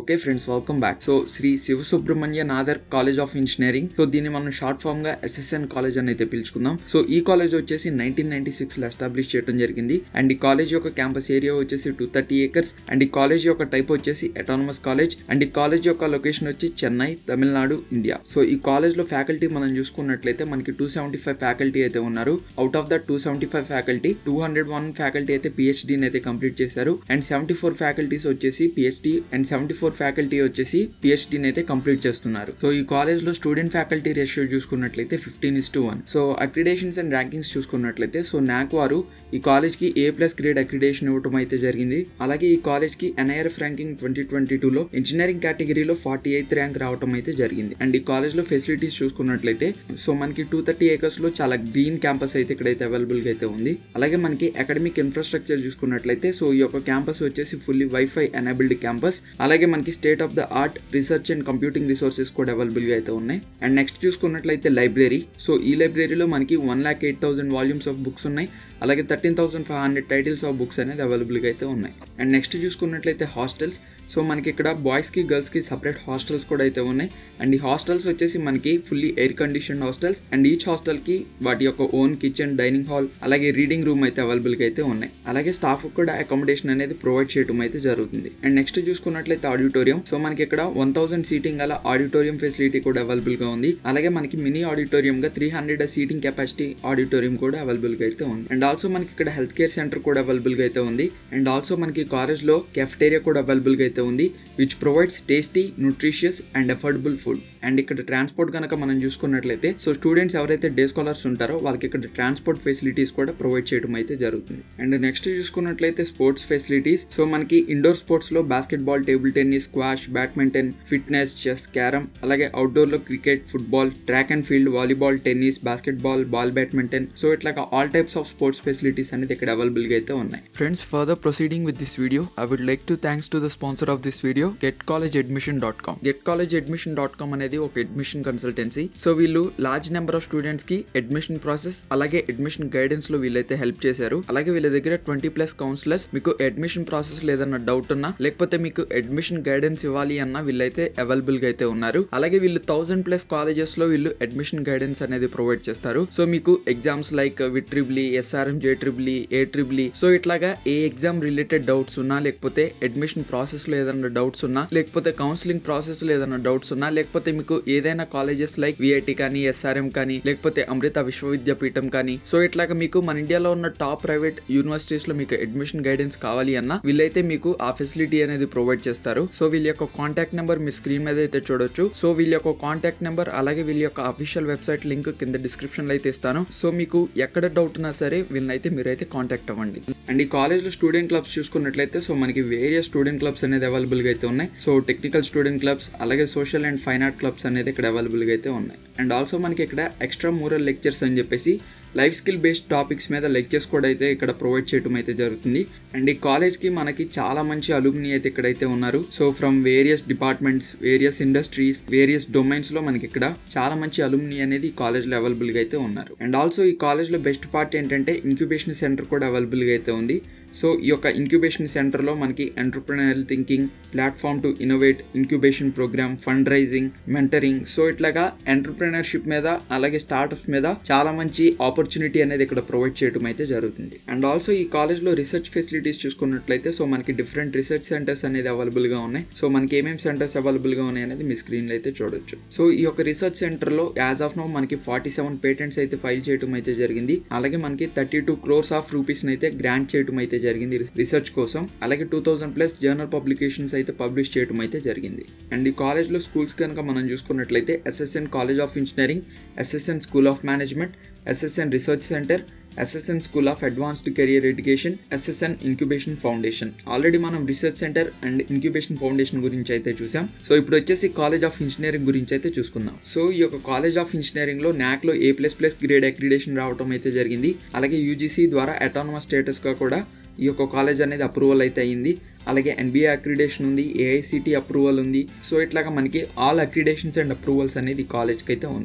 okay friends welcome back so Sri Sivasubramaniya Nadar college of engineering so దీన్ని మనం short form గా SSN college అని అయితే పిలుచుకుందాం సో ఈ కాలేజ్ వచ్చేసి నైన్టీన్ నైన్టీ సిక్స్ లో ఎస్టాబ్లిష్ చేయడం జరిగింది అండ్ ఈ కాలేజ్ యొక్క క్యాంపస్ ఏరియా వచ్చేసి టూ థర్టీ ఏకర్స్ అండ్ ఈ కాలేజ్ యొక్క టైప్ వచ్చేసి అటానమస్ కాలేజ్ అండ్ ఈ కాలేజ్ యొక్క లొకేషన్ వచ్చి చెన్నై తమిళనాడు ఇండియా సో ఈ కాలేజ్ లో ఫ్యాకల్టీ మనం చూసుకున్నట్లయితే మనకి టూ సెవెంటీ ఫైవ్ ఫ్యాకల్టీ అయితే ఉన్నారు out of that two seventy five faculty two hundred one faculty అయితే పిహెచ్డీని అయితే కంప్లీట్ చేశారు అండ్ సెవెంటీ ఫోర్ ఫ్యాకల్టీస్ వచ్చేసి PhD and seventy four faculty వచ్చేసి పిహెచ్డీని అయితే కంప్లీట్ చేస్తున్నారు సో ఈ కాలేజ్ లో స్టూడెంట్ ఫ్యాకల్టీ రేషియో చూసుకున్నట్లయితే fifteen is to one so accreditations and rankings చూసుకున్నట్లయితే సో నాక్ వారు ఈ కాలేజ్ కి ఏ ప్లస్ గ్రేడ్ అక్రిడేషన్ ఇవ్వడం అయితే జరిగింది అలాగే ఈ కాలేజ్ కి NIRF ranking twenty twenty two లో ఇంజనీరింగ్ కేటగిరీలో ఫార్టీ ఎయిత్ ర్యాంక్ రావడం అయితే జరిగింది అండ్ ఈ కాలేజ్ లో ఫెసిలిటీస్ చూసుకున్నట్లయితే సో మనకి టూ థర్టీ ఏకర్స్ లో చాలా గ్రీన్ క్యాంపస్ అయితే ఇక్కడైతే అవైలబుల్ గా అయితే ఉంది అలాగే మనకి అకాడమిక్ ఇన్ఫ్రాస్ట్రక్చర్ చూసుకున్నట్లయితే సో ఈ యొక్క క్యాంపస్ వచ్చేసి ఫుల్లీ వైఫై ఎనేబుల్డ్ క్యాంపస్ అలాగే మనకి state of the art research and computing resources కూడా అవైలబుల్ గా అయితే ఉన్నాయి అండ్ నెక్స్ట్ చూసుకున్నట్లయితే లైబ్రరీ సో ఈ లైబ్రరీలో మనకి one lakh eight thousand volumes of books ఉన్నాయి అలాగే thirteen thousand five hundred titles of books అనేది అవైలబుల్గా అయితే ఉన్నాయి అండ్ నెక్స్ట్ చూసుకున్నట్లయితే హాస్టల్స్ సో మనకి ఇక్కడ బాయ్స్కి గర్ల్స్కి సపరేట్ హాస్టల్స్ కూడా అయితే ఉన్నాయి అండ్ ఈ హాస్టల్స్ వచ్చేసి మనకి fully air condition hostels and each హాస్టల్కి వాటి యొక్క ఓన్ కిచెన్ డైనింగ్ హాల్ అలాగే రీడింగ్ రూమ్ అయితే అవైలబుల్గా అయితే ఉన్నాయి అలాగే స్టాఫ్ కూడా అకామిడేషన్ అనేది ప్రొవైడ్ చేయడం అయితే జరుగుతుంది అండ్ నెక్స్ట్ చూసుకున్నట్లయితే ఆడిటోరియం సో మనకి ఇక్కడ వన్ థౌసండ్ సీటింగ్ గల ఆడిటోరియం ఫెసిలిటీ కూడా అవైలబుల్గా ఉంది అలాగే మనకి మినీ ఆడిటోరియంగా three hundred seating capacity auditorium కూడా అవైలబుల్గా అయితే ఉంది అండ్ ఆల్సో మనకి ఇక్కడ హెల్త్ కేర్ సెంటర్ కూడా అవైలబుల్గా అయితే ఉంది అండ్ ఆల్సో మనకి కాలేజ్లో కెఫ్టేరియా కూడా అవైలబుల్గా అయితే ఉంది which provides tasty nutritious and affordable food and ఇక్కడ ట్రాన్స్పోర్ట్ కనుక మనం చూసుకున్నట్లయితే సో స్టూడెంట్స్ ఎవరైతే డే స్కాలర్స్ ఉంటారో వాళ్ళకి ఇక్కడ ట్రాన్స్పోర్ట్ ఫెసిలిటీస్ కూడా ప్రొవైడ్ చేయడం అయితే జరుగుతుంది అండ్ నెక్స్ట్ చూసుకున్నట్లయితే స్పోర్ట్స్ ఫెసిలిటీస్ సో మనకి ఇండోర్ స్పోర్ట్స్ లో basketball table tennis squash badminton fitness chess carrom అలాగే అవుట్డోర్ లో cricket football track and field volleyball tennis basketball ball badminton so ఇట్లా all types of sports facilities అనేది ఇక్కడ available గా అయితే ఉన్నాయి friends further proceeding with this video I would like to thanks to the sponsor of this video get college admission dot com get college admission dot com అనేది ఒక admission consultancy so వీళ్ళు large number of students కి admission process అలాగే admission guidance లో వీళ్ళైతే help చేశారు అలాగే వీళ్ళ దగ్గర ట్వంటీ ప్లస్ కౌన్సిలర్స్ మీకు అడ్మిషన్ ప్రాసెస్ లేదన్న డౌట్ ఉన్నా లేకపోతే మీకు అడ్మిషన్ గైడెన్స్ ఇవ్వాలి అన్న వీళ్ళైతే అవైలబుల్ గా అయితే ఉన్నారు అలాగే వీళ్ళు థౌసండ్ ప్లస్ కాలేజెస్ లో వీళ్ళు అడ్మిషన్ గైడెన్స్ అనేది ప్రొవైడ్ చేస్తారు సో మీకు exams like VIT triple E SRM J triple E A triple E so ఇట్లాగా ఏ ఎగ్జామ్ రిలేటెడ్ డౌట్స్ ఉన్నా లేకపోతే అడ్మిషన్ ప్రాసెస్ లో ఏదైనా డౌట్స్ ఉన్నా లేకపోతే కౌన్సిలింగ్ ప్రాసెస్ లో ఏదైనా డౌట్స్ ఉన్నా లేకపోతే మీకు ఏదైనా కాలేజెస్ లైక్ విఐటి కానీ ఎస్ఆర్ఎం కానీ లేకపోతే అమృత విశ్వవిద్యాపీఠం కానీ సో ఇట్లాగా మీకు మన ఇండియాలో ఉన్న టాప్ ప్రైవేట్ యూనివర్సిటీస్ లో మీకు అడ్మిషన్ గైడెన్స్ కావాలి అన్న వీళ్ళైతే మీకు ఆ ఫెసిలిటీ అనేది ప్రొవైడ్ చేస్తారు సో వీళ్ళ యొక్క కాంటాక్ట్ నెంబర్ మీ స్క్రీన్ మీద అయితే చూడొచ్చు సో వీళ్ళ యొక్క కాంటాక్ట్ నెంబర్ అలాగే వీళ్ళ యొక్క అఫీషియల్ వెబ్సైట్ లింక్ కింద డిస్క్రిప్షన్ లో అయితే ఇస్తాను సో మీకు ఎక్కడ డౌట్ ఉన్నా సరే వీళ్ళనైతే మీరైతే కాంటాక్ట్ అవ్వండి అండ్ ఈ కాలేజ్ లో స్టూడెంట్ క్లబ్స్ చూసుకున్నట్లయితే సో మనకి వేరియస్ స్టూడెంట్ క్లబ్స్ అనేది అవైలబుల్ గా అయితే ఉన్నాయి సో టెక్నికల్ స్టూడెంట్ క్లబ్స్ అలాగే social and fine art clubs అనేది ఇక్కడ అవైలబుల్ గా అయితే ఉన్నాయి అండ్ ఆల్సో మనకి ఇక్కడ ఎక్స్ట్రా మూరల్ లెక్చర్స్ అని చెప్పేసి లైఫ్ స్కిల్ బేస్డ్ టాపిక్స్ మీద లెక్చర్స్ కూడా అయితే ఇక్కడ ప్రొవైడ్ చేయడం అయితే జరుగుతుంది అండ్ ఈ కాలేజ్కి మనకి చాలా మంచి అలుమిని అయితే ఇక్కడైతే ఉన్నారు so from various departments various industries various డొమైన్స్లో మనకి ఇక్కడ చాలా మంచి అలుమిని అనేది ఈ కాలేజ్లో అవైలబుల్గా అయితే ఉన్నారు అండ్ ఆల్సో ఈ కాలేజ్లో బెస్ట్ పార్ట్ ఏంటంటే ఇంక్యుబేషన్ సెంటర్ కూడా అవైలబుల్గా అయితే ఉంది సో ఈ యొక్క ఇంక్యుబేషన్ సెంటర్లో మనకి entrepreneurial thinking platform to innovate incubation programme fund raising mentoring so ఇట్లాగా ఎంటర్ప్రినర్షిప్ మీద అలాగే స్టార్ట్అప్స్ మీద చాలా మంచి ఆపర్చునిటీ అనేది ఇక్కడ ప్రొవైడ్ చేయడం అయితే జరుగుతుంది అండ్ ఆల్సో ఈ కాలేజ్లో రీసెర్చ్ ఫెసిలిటీస్ చూసుకున్నట్లయితే సో మనకి డిఫరెంట్ రీసెర్చ్ సెంటర్స్ అనేది అవైలబుల్గా ఉన్నాయి సో మనకి ఏమేమి సెంటర్స్ అవైలబుల్గా ఉన్నాయి అనేది మీ స్క్రీన్లో అయితే చూడొచ్చు సో ఈ యొక్క రీసెర్చ్ సెంటర్లో యాజ్ ఆఫ్ నో మనకి ఫార్టీ సెవెన్ పేటెంట్స్ అయితే ఫైల్ చేయడం అయితే జరిగింది అలాగే మనకి thirty two crores of rupees అయితే గ్రాంట్ చేయడం అయితే జరిగింది రీసెర్చ్ కోసం అలాగే two thousand plus journal publications అయితే పబ్లిష్ చేయడం అయితే జరిగింది అండ్ ఈ కాలేజ్లో స్కూల్స్ కనుక మనం చూసుకున్నట్లయితే SSN college of engineering SSN school of management SSN research centre SSN school of advanced career education SSN incubation foundation already మనం research centre and incubation foundation గురించి అయితే చూసాం సో ఇప్పుడు వచ్చేసి కాలేజ్ ఆఫ్ ఇంజనీరింగ్ గురించి అయితే చూసుకుందాం సో ఈ యొక్క కాలేజ్ ఆఫ్ ఇంజనీరింగ్ లో నాక్ లో A plus plus grade accreditation రావడం అయితే జరిగింది అలాగే యూజీసీ ద్వారా అటానమస్ స్టేటస్ గా కూడా ఈ యొక్క కాలేజ్ అనేది అప్రూవల్ అయితే అయింది అలాగే ఎన్బిఏ అక్రిడేషన్ ఉంది ఏఐసిటి అప్రూవల్ ఉంది సో ఇట్లాగా మనకి ఆల్ అక్రిడేషన్స్ అండ్ అప్రూవల్స్ అనేది కాలేజ్కి అయితే ఉంది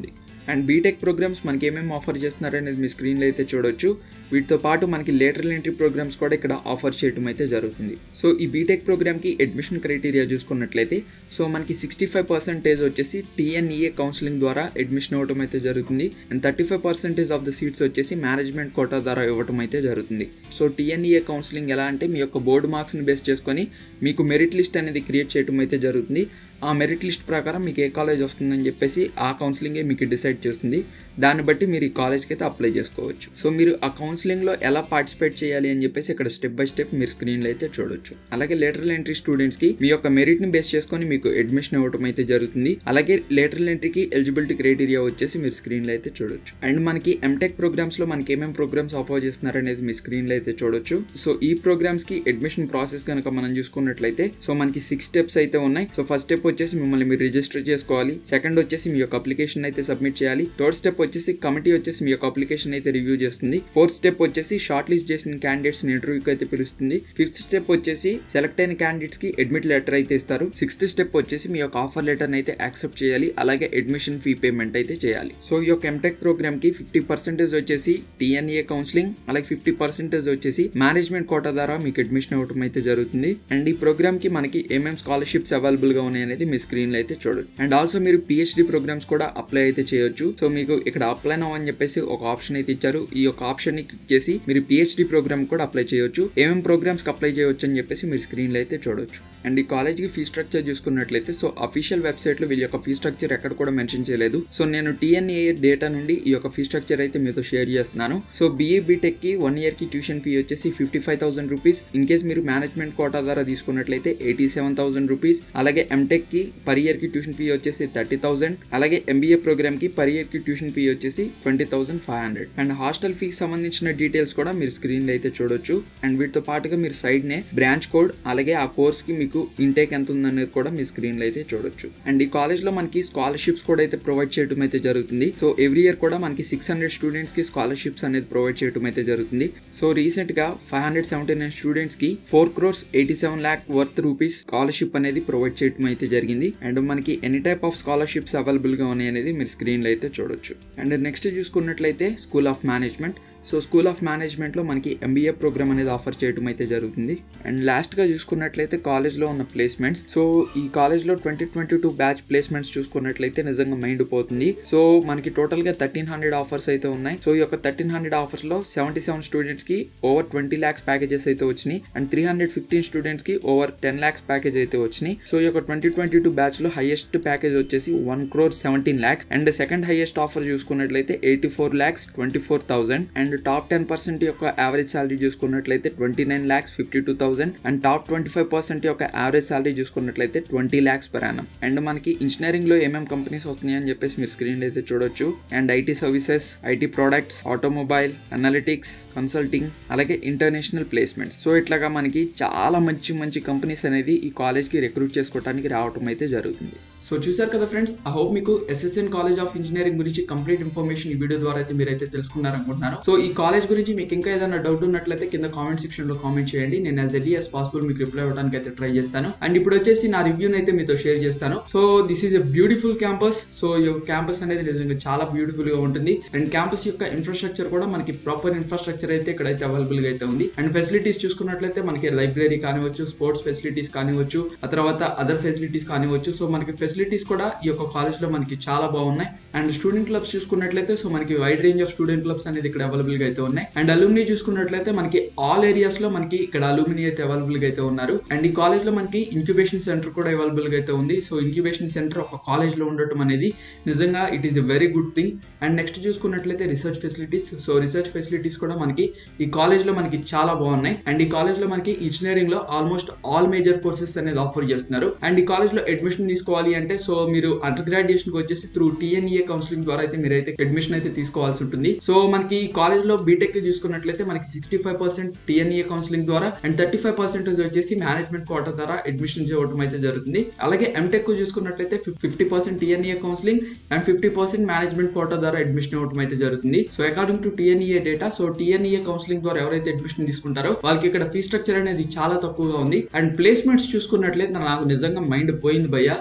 అండ్ బీటెక్ ప్రోగ్రామ్స్ మనకి ఏమేమి ఆఫర్ చేస్తున్నారు అనేది మీ స్క్రీన్లో అయితే చూడొచ్చు వీటితో పాటు మనకి లేటరల్ ఎంట్రీ ప్రోగ్రామ్స్ కూడా ఇక్కడ ఆఫర్ చేయడం అయితే జరుగుతుంది సో ఈ బీటెక్ ప్రోగ్రామ్కి అడ్మిషన్ క్రైటీరియా చూసుకున్నట్లయితే సో మనకి సిక్స్టీ ఫైవ్ పర్సెంటేజ్ వచ్చేసి టీఎన్ఈఏ కౌన్సిలింగ్ ద్వారా అడ్మిషన్ అవ్వడం అయితే జరుగుతుంది and thirty five percentage of the seats వచ్చేసి మేనేజ్మెంట్ కోటా ద్వారా ఇవ్వడం అయితే జరుగుతుంది సో టీఎన్ఈఏ కౌన్సిలింగ్ ఎలా అంటే మీ యొక్క బోర్డు మార్క్స్ని బేస్ చేసుకొని మీకు మెరిట్ లిస్ట్ అనేది క్రియేట్ చేయడం అయితే జరుగుతుంది ఆ మెరిట్ లిస్ట్ ప్రకారం మీకు ఏ కాలేజ్ వస్తుందని చెప్పేసి ఆ కౌన్సిలింగే మీకు డిసైడ్ చేస్తుంది దాన్ని బట్టి మీరు ఈ కాలేజ్కి అయితే అప్లై చేసుకోవచ్చు సో మీరు ఆ కౌన్సిలింగ్లో ఎలా పార్టిసిపేట్ చేయాలి అని చెప్పేసి ఇక్కడ స్టెప్ బై స్టెప్ మీరు స్క్రీన్లో అయితే చూడొచ్చు అలాగే లేటరల్ ఎంట్రీ స్టూడెంట్స్కి మీ యొక్క మెరిట్ని బేస్ చేసుకొని మీకు అడ్మిషన్ ఇవ్వడం అయితే జరుగుతుంది అలాగే లేటరల్ ఎంట్రీకి ఎలిజిబిలిటీ క్రైటీరియా వచ్చేసి మీరు స్క్రీన్లో అయితే చూడొచ్చు అండ్ మనకి ఎంటెక్ ప్రోగ్రామ్స్లో మనకి ఏమేమి ప్రోగ్రామ్స్ ఆఫర్ చేస్తున్నారు అనేది మీ స్క్రీన్లో అయితే చూడొచ్చు సో ఈ ప్రోగ్రామ్స్కి అడ్మిషన్ ప్రాసెస్ కనుక మనం చూసుకున్నట్లయితే సో మనకి సిక్స్ స్టెప్స్ అయితే ఉన్నాయి సో ఫస్ట్ స్టెప్ వచ్చేసి మిమ్మల్ని మీరు రిజిస్టర్ చేసుకోవాలి సెకండ్ వచ్చేసి మీ యొక్క అప్లికేషన్ అయితే సబ్మిట్ చేయాలి థర్డ్ స్టెప్ వచ్చేసి కమిటీ వచ్చేసి మీ యొక్క అప్లికేషన్ అయితే రివ్యూ చేస్తుంది ఫోర్త్ స్టెప్ వచ్చేసి షార్ట్ లిస్ట్ చేసిన క్యాండిడేట్స్ ఇంటర్వ్యూకి అయితే పిలుస్తుంది ఫిఫ్త్ స్టెప్ వచ్చేసి సెలెక్ట్ అయిన క్యాండిడేట్స్ కి అడ్మిట్ లెటర్ అయితే ఇస్తారు సిక్స్త్ స్టెప్ వచ్చేసి మీ యొక్క ఆఫర్ లెటర్ అయితే యాక్సెప్ట్ చేయాలి అలాగే అడ్మిషన్ ఫీ పేమెంట్ అయితే చేయాలి సో ఈ యొక్క ఎంటెక్ ప్రోగ్రామ్ కి ఫిఫ్టీ పర్సెంటేజ్ వచ్చేసి టీఎన్ఏ కౌన్సిలింగ్ అలాగే ఫిఫ్టీ పర్సెంటేజ్ వచ్చేసి మేనేజ్మెంట్ కోటా ద్వారా మీకు అడ్మిషన్ అవ్వడం అయితే జరుగుతుంది అండ్ ఈ ప్రోగ్రామ్ కి మనకి ఏమేమి స్కాలర్షిప్స్ అవైలబుల్ గా ఉన్నాయి అనేది మీ స్క్రీన్ లో అయితే చూడొచ్చు అండ్ ఆల్సో మీరు పిహెచ్డి ప్రోగ్రామ్స్ కూడా అప్లై అయితే చేయొచ్చు సో మీకు ఇక్కడ అప్లై నో అని చెప్పేసి ఒక ఆప్షన్ అయితే ఇచ్చారు ఈ యొక్క ఆప్షన్ ని క్లిక్ చేసి మీరు పిహెచ్డి ప్రోగ్రామ్ కూడా అప్లై చేయొచ్చు ఏమేమి ప్రోగ్రామ్స్ కి అప్లై చేయొచ్చు అని చెప్పేసి మీరు స్క్రీన్ లో అయితే చూడొచ్చు అండ్ ఈ కాలేజ్ కి ఫీ స్ట్రక్చర్ చూసుకున్నట్లయితే సో అఫీషియల్ వెబ్సైట్ లో వీళ్ళ యొక్క ఫీ స్ట్రక్చర్ ఎక్కడ కూడా మెన్షన్ చేయలేదు సో నేను టీఎన్ఏ డేటా నుండి ఈ యొక్క ఫీ స్ట్రక్చర్ అయితే మీతో షేర్ చేస్తున్నాను సో బీఏ బీటెక్ కి వన్ ఇయర్ కి ట్యూషన్ ఫీ వచ్చేసి fifty five thousand rupees in case మీరు మేనేజ్మెంట్ కోటా ద్వారా తీసుకున్నట్లయితే ఎయిటీ సెవెన్ థౌసండ్ రూపీస్ అలాగే ఎంటెక్ కి పర్ ఇయర్ కి ట్యూషన్ ఫీ వచ్చేసి థర్టీ థౌసండ్ అలాగే ఎంబీఏ ప్రోగ్రామ్ కి పర్ ఇయర్ కి ట్యూషన్ ఫీ వచ్చేసి twenty thousand five hundred and hostel ఫీకి సంబంధించిన డీటెయిల్స్ కూడా మీరు స్క్రీన్ లో అయితే చూడొచ్చు అండ్ వీటితో పాటుగా మీరు సైడ్ నే బ్రాంచ్ కోడ్ అలాగే ఆ కోర్స్ కి మీకు ఇంటేక్ ఎంత ఉందనేది కూడా మీ స్క్రీన్ లో అయితే చూడొచ్చు అండ్ ఈ కాలేజ్ లో మనకి స్కాలర్షిప్స్ కూడా అయితే ప్రొవైడ్ చేయడం అయితే జరుగుతుంది సో ఎవ్రీ ఇయర్ కూడా మనకి సిక్స్ హండ్రెడ్ స్టూడెంట్స్ కి స్కాలర్షిప్స్ అనేది ప్రొవైడ్ చేయడం అయితే జరుగుతుంది సో రీసెంట్ గా five hundred seventy nine students కి four crores eighty seven lakh worth rupees scholarship అనేది ప్రొవైడ్ చేయడం అయితే జరిగింది అండ్ మనకి any type of scholarships available గా ఉన్నాయి అనేది మీరు స్క్రీన్ లో అయితే చూడొచ్చు అండ్ నెక్స్ట్ చూసుకున్నట్లయితే school of management so school of మేనేజ్మెంట్లో మనకి ఎంబీఏ ప్రోగ్రామ్ అనేది ఆఫర్ చేయడం అయితే జరుగుతుంది అండ్ లాస్ట్గా చూసుకున్నట్లయితే కాలేజ్లో ఉన్న ప్లేస్మెంట్స్ సో ఈ కాలేజ్లో twenty twenty two batch placements చూసుకున్నట్లయితే నిజంగా మైండ్ పోతుంది సో మనకి టోటల్గా థర్టీన్ హండ్రెడ్ ఆఫర్స్ అయితే ఉన్నాయి సో ఈ యొక్క థర్టీన్ హండ్రెడ్ ఆఫర్స్లో సెవెంటీ సెవెన్ స్టూడెంట్స్కి ఓవర్ ట్వంటీ ల్యాక్స్ ప్యాకేజెస్ అయితే వచ్చినాయి అండ్ త్రీ హండ్రెడ్ ఫిఫ్టీన్ స్టూడెంట్స్కి ఓవర్ టెన్ ల్యాక్స్ ప్యాకేజ్ అయితే వచ్చినాయి సో ఈ యొక్క ట్వంటీ ట్వంటీ టూ బ్యాచ్లో హైయెస్ట్ ప్యాకేజ్ వచ్చేసి one crore seventeen lakhs and second highest offer చూసుకున్నట్లయితే eighty four lakhs twenty four thousand and top ten percent యొక్క యావరేజ్ శాలరీ చూసుకున్నట్లయితే twenty nine lakhs fifty two thousand and top twenty five percent యొక్క average salary చూసుకున్నట్లయితే twenty lakhs per annum and మనకి engineering లో ఏమేమి companies వస్తున్నాయి అని చెప్పేసి మీరు స్క్రీన్ అయితే చూడొచ్చు and IT services IT products automobile analytics consulting అలాగే ఇంటర్నేషనల్ ప్లేస్మెంట్స్ సో ఇట్లాగా మనకి చాలా మంచి మంచి కంపెనీస్ అనేది ఈ కాలేజ్కి రిక్రూట్ చేసుకోవడానికి రావటం అయితే జరుగుతుంది సో చూసారు కదా ఫ్రెండ్స్ ఐ హోప్ మీకు ఎస్ఎస్ఎన్ కాలేజ్ ఆఫ్ ఇంజనీరింగ్ గురించి కంప్లీట్ ఇన్ఫర్మేషన్ ఈ వీడియో ద్వారా అయితే మీరైతే తెలుసుకున్నారు అనుకుంటున్నాను సో ఈ కాలేజ్ గురించి మీకు ఇంకా ఏదైనా డౌట్ ఉన్నట్లయితే కింద కామెంట్ సెక్షన్ లో కామెంట్ చేయండి నేను యాజ్ ఎర్లీ యాజ్ పాసిబుల్ మీకు రిప్లై అవ్వడానికి అయితే ట్రై చేస్తాను అండ్ ఇప్పుడు వచ్చేసి నా రివ్యూని అయితే మీతో షేర్ చేస్తాను so this is a beautiful campus so ఈ క్యాంపస్ అనేది నిజంగా చాలా బ్యూటిఫుల్ గా ఉంటుంది అండ్ క్యాంపస్ యొక్క ఇన్ఫ్రాస్ట్రక్చర్ కూడా మనకి ప్రాపర్ ఇన్ఫ్రాస్ట్రక్చర్ అయితే ఇక్కడైతే అవైలబుల్ గా అయితే ఉంది అండ్ ఫెసిలిటీస్ చూసుకున్నట్లయితే మనకి లైబ్రరీ కానివచ్చు స్పోర్ట్స్ ఫెసిలిటీస్ కానివచ్చు ఆ తర్వాత అదర్ ఫెసిలిటీస్ కానివచ్చు సో మనకి ఫెసిలిటీస్ కూడా ఈ యొక్క కాలేజ్ లో మనకి చాలా బాగున్నాయి అండ్ స్టూడెంట్ క్లబ్స్ చూసుకున్నట్లయితే సో మనకి wide range of student clubs అనేది ఇక్కడ అవైలబుల్ గా అయితే ఉన్నాయి అండ్ అలూమినీ చూసుకున్నట్లయితే మనకి ఆల్ ఏరియాస్ లో మనకి ఇక్కడ అలూమినీ అయితే అవైలబుల్ గా అయితే ఉన్నారు అండ్ ఈ కాలేజ్ లో మనకి ఇంక్యుబేషన్ సెంటర్ కూడా అవైలబుల్ గా అయితే ఉంది సో ఇంక్యుబేషన్ సెంటర్ ఒక కాలేజ్ లో ఉండటం అనేది నిజంగా it is a very good thing and next చూసుకున్నట్లయితే research facilities so research facilities కూడా మనకి ఈ కాలేజ్ లో మనకి చాలా బాగున్నాయి అండ్ ఈ కాలేజ్ లో మనకి ఇంజనీరింగ్ లో ఆల్మోస్ట్ ఆల్ మేజర్ కోర్సెస్ అనేది ఆఫర్ చేస్తున్నారు అండ్ ఈ కాలేజ్ లో అడ్మిషన్ తీసుకోవాలి అంటే సో మీరు అండర్ గ్రాడ్యుయేషన్ వచ్చేసి త్రూ టీఎన్ఈఏ కౌన్సిలింగ్ ద్వారా అయితే మీరైతే అడ్మిషన్ అయితే తీసుకోవాల్సి ఉంటుంది సో మనకి కాలేజ్ లో బీటెక్ చూసుకున్నట్లయితే మనకి sixty five percent TNEA counselling ద్వారా అండ్ థర్టీ ఫైవ్ పర్సెంటేజ్ వచ్చేసి మేనేజ్మెంట్ కోటా ద్వారా అడ్మిషన్ చేయడం అయితే జరుగుతుంది అలాగే ఎంటెక్ చూసుకున్నట్లయితే fifty percent TNEA counselling and fifty percent management quota ద్వారా అడ్మిషన్ ఇవ్వడం అయితే జరుగుతుంది so according to TNEA data so TNEA counselling ద్వారా ఎవరైతే అడ్మిషన్ తీసుకుంటారో వాళ్ళకి ఇక్కడ ఫీ స్ట్రక్చర్ అనేది చాలా తక్కువగా ఉంది అండ్ ప్లేస్మెంట్స్ చూసుకున్నట్లయితే నాకు నిజంగా మైండ్ పోయింది భయ్య సో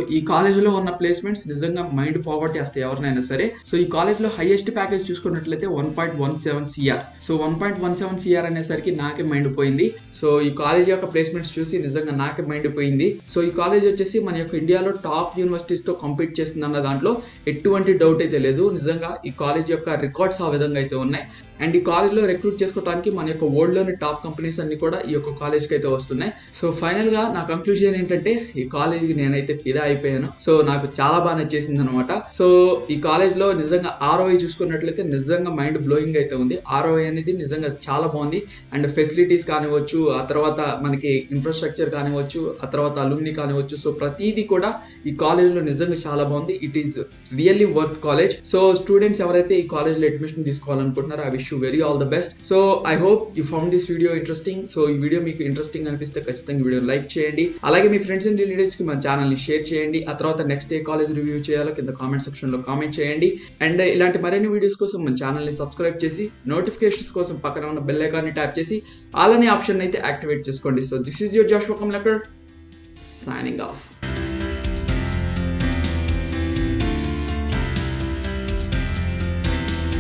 ఈ కాలేజ్లో ఉన్న ప్లేస్మెంట్స్ నిజంగా మైండ్ పోగొట్టేస్తాయి ఎవరినైనా సరే సో ఈ కాలేజ్లో హైయెస్ట్ ప్యాకేజ్ చూసుకున్నట్లయితే one point one seven CR so one point one seven CR అనేసరికి నాకే మైండ్ పోయింది సో ఈ కాలేజ్ యొక్క ప్లేస్మెంట్స్ చూసి నిజంగా నాకే మైండ్ పోయింది సో ఈ కాలేజ్ వచ్చేసి మన యొక్క ఇండియాలో టాప్ యూనివర్సిటీస్తో కంపీట్ చేస్తుందన్న దాంట్లో ఎటువంటి డౌట్ అయితే లేదు నిజంగా ఈ కాలేజ్ యొక్క రికార్డ్స్ ఆ విధంగా అయితే ఉన్నాయి అండ్ ఈ కాలేజ్లో రిక్రూట్ చేసుకోవడానికి మన యొక్క వరల్డ్లోని టాప్ కంపెనీస్ అన్ని కూడా ఈ యొక్క కాలేజ్కి అయితే వస్తున్నాయి సో ఫైనల్గా నా కంక్లూజన్ ఏంటంటే ఈ కాలేజ్కి నేనైతే ఫిదా అయిపోయాను సో నాకు చాలా బాగా నచ్చేసింది అనమాట సో ఈ కాలేజ్లో నిజంగా ఆర్ఓఐ చూసుకున్నట్లయితే నిజంగా మైండ్ బ్లోయింగ్ అయితే ఉంది ఆర్ఓఐ అనేది నిజంగా చాలా బాగుంది అండ్ ఫెసిలిటీస్ కానివ్వచ్చు ఆ తర్వాత మనకి ఇన్ఫ్రాస్ట్రక్చర్ కానివ్వచ్చు ఆ తర్వాత అలుమ్ని కానివ్వచ్చు సో ప్రతిదీ కూడా ఈ కాలేజ్లో నిజంగా చాలా బాగుంది it is really worth college so students ఎవరైతే ఈ కాలేజ్లో అడ్మిషన్ తీసుకోవాలనుకుంటున్నారో I wish you very all the best so I hope you found this video interesting so ఈ వీడియో మీకు ఇంట్రెస్టింగ్ అనిపిస్తే ఖచ్చితంగా వీడియో లైక్ చేయండి అలాగే మీ ఫ్రెండ్స్ అండ్ రిలేటివ్స్కి మన ఛానల్ని షేర్ చేయండి ఆ తర్వాత నెక్స్ట్ ఏ కాలేజ్ రివ్యూ చేయాలో కింద కామెంట్ సెక్షన్లో కామెంట్ చేయండి అండ్ ఇలాంటి మరిన్ని వీడియోస్ కోసం మన ఛానల్ని సబ్స్క్రైబ్ చేసి నోటిఫికేషన్స్ కోసం పక్కన ఉన్న బెల్ ఐకాన్ని ట్యాప్ చేసి అలానే ఆప్షన్ అయితే యాక్టివేట్ చేసుకోండి సో దిస్ ఈజ్ యువర్ జాష్ వకమ్ లెక్కర్ సైనింగ్ ఆఫ్